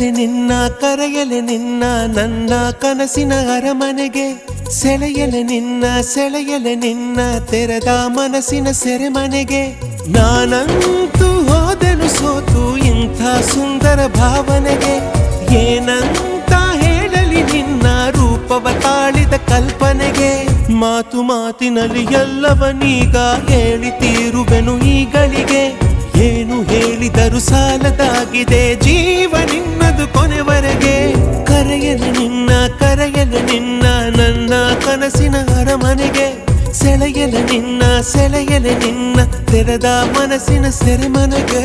ಕರೆಯಲೆ ನಿನ್ನ ಕರೆಯಲೆ ನಿನ್ನ ನನ್ನ ಕನಸಿನ ಅರಮನೆಗೆ ಸೆಳೆಯಲೆ ನಿನ್ನ ಸೆಳೆಯಲೆ ನಿನ್ನ ತೆರೆದ ಮನಸ್ಸಿನ ಸೆರೆಮನೆಗೆ ನಾನಂತೂ ಹೋದೆನು ಸೋತು ಇಂಥ ಸುಂದರ ಭಾವನೆಗೆ ಏನಂತ ಹೇಳಲಿ ನಿನ್ನ ರೂಪವ ತಾಳಿದ ಕಲ್ಪನೆಗೆ ಮಾತು ಮಾತಿನಲ್ಲಿ ಎಲ್ಲವನೀಗ ಹೇಳಿ ತೀರುವೆನು ಈಗಳಿಗೆ ಏನು ಹೇಳಿದರು ಸಾಲದಾಗಿದೆ ಜೀವ ನಿನ್ನದು ಕೊನೆವರೆಗೆ ಕರೆಯಲು ನಿನ್ನ ಕರೆಯಲು ನಿನ್ನ ನನ್ನ ಕನಸಿನ ಅರಮನೆಗೆ ಸೆಳೆಯಲು ನಿನ್ನ ಸೆಳೆಯಲು ನಿನ್ನ ತೆರೆದ ಮನಸ್ಸಿನ ಸೆರೆಮನೆಗೆ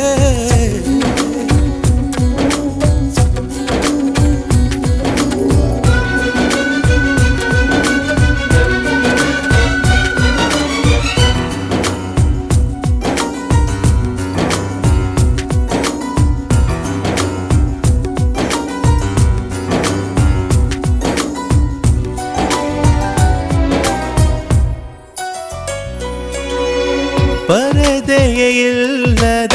ಪರದೆಯಿಲ್ಲದ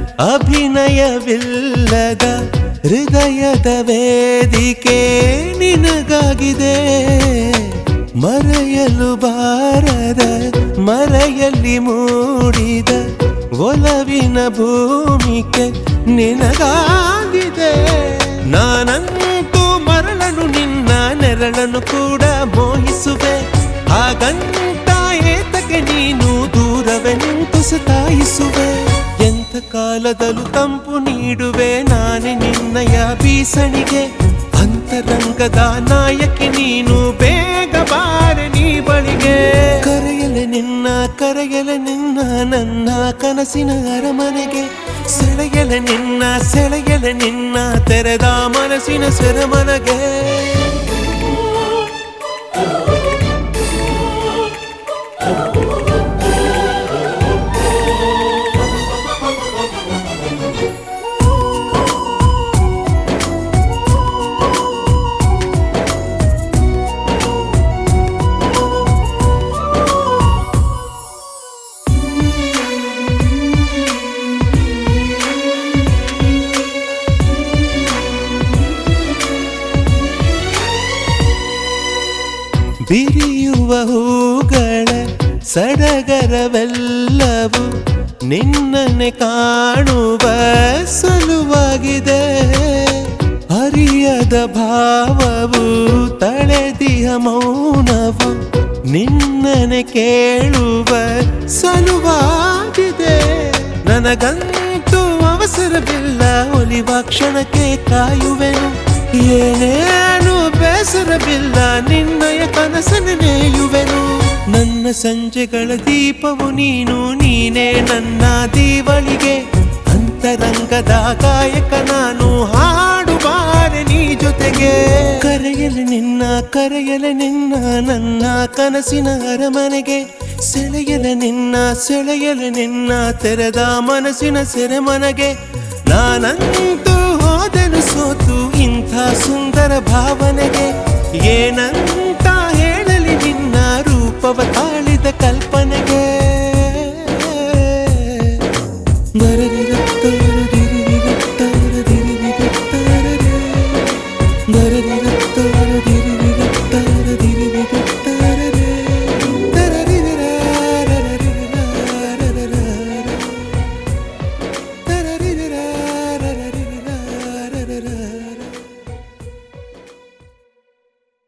ಅಭಿನಯವಿಲ್ಲದ ಹೃದಯದ ವೇದಿಕೆ ನಿನಗಾಗಿದೆ ಮರೆಯಲು ಬಾರದ ಮರೆಯಲ್ಲಿ ಮೂಡಿದ ಒಲವಿನ ಭೂಮಿಕೆ ನಿನಗಾಗಿದೆ ನಾನಂತೂ ಮರಳನು ನಿನ್ನ ನೆರಳನ್ನು ಕೂಡ ಮೋಹಿಸುವೆ ಹಾಗಂತ ಏತಕ್ಕೆ ನೀನು ದೂರವೇ ನಿಂತು ಸತಾಯಿಸುವೆ ಎಂಥ ಕಾಲದಲ್ಲೂ ತಂಪು ನೀಡುವೆ ನಾನೇ ನಿನ್ನಯ ಬೀಸಣಿಗೆ ಅಂತರಂಗದ ನಾಯಕಿ ನೀನು ಬೇಗ ಬಾರೆ ನೀ ಬಳಿಗೆ ಕರೆಯಲೆ ನಿನ್ನ ಕರೆಯಲೆ ನಿನ್ನ ನನ್ನ ಕನಸಿನ ಅರಮನೆಗೆ ಸೆಳೆಯಲೆ ನಿನ್ನ ಸೆಳೆಯಲೆ ನಿನ್ನ ತೆರೆದ ಮನಸ್ಸಿನ ಸೆರೆಮನೆಗೆ ಬಿರಿಯುವ ಹೂಗಳ ಸಡಗರವೆಲ್ಲವೂ ನಿನ್ನನ್ನೇ ಕಾಣುವ ಸಲುವಾಗಿದೆ ಅರಿಯದ ಭಾವವು ತಳೆದಿಯ ಮೌನವು ನಿನ್ನನೆ ಕೇಳುವ ಸಲುವಾಗಿದೆ ನನಗಂತೂ ಅವಸರವಿಲ್ಲ ಒಲಿವ ಕ್ಷಣಕ್ಕೆ ಕಾಯುವೆನು ಏನೇನು ಬೇಸರವಿಲ್ಲ ನಿನ್ನಯ ಕನಸನ್ನು ನೇಯುವೆನು ನನ್ನ ಸಂಜೆಗಳ ದೀಪವು ನೀನು ನೀನೇ ನನ್ನ ದೀವಳಿಗೆ ಅಂತರಂಗದ ಗಾಯಕ ನಾನು ಹಾಡು ಬಾರೆ ನೀ ಜೊತೆಗೆ ಕರೆಯಲು ನಿನ್ನ ಕರೆಯಲು ನಿನ್ನ ನನ್ನ ಕನಸಿನ ಅರಮನೆಗೆ ಸೆಳೆಯಲು ನಿನ್ನ ಸೆಳೆಯಲು ನಿನ್ನ ತೆರೆದ ಮನಸ್ಸಿನ ಸೆರೆಮನೆಗೆ ನಾನಂತೂ ಹೋದೆನು ಸೋತು ಇಂಥ ಸುಂದರ ಭಾವನೆಗೆ ಏನಂತ ಹೇಳಲಿ ನಿನ್ನ ರೂಪವ ತಾಳಿದ ಕಲ್ಪನೆಗೆ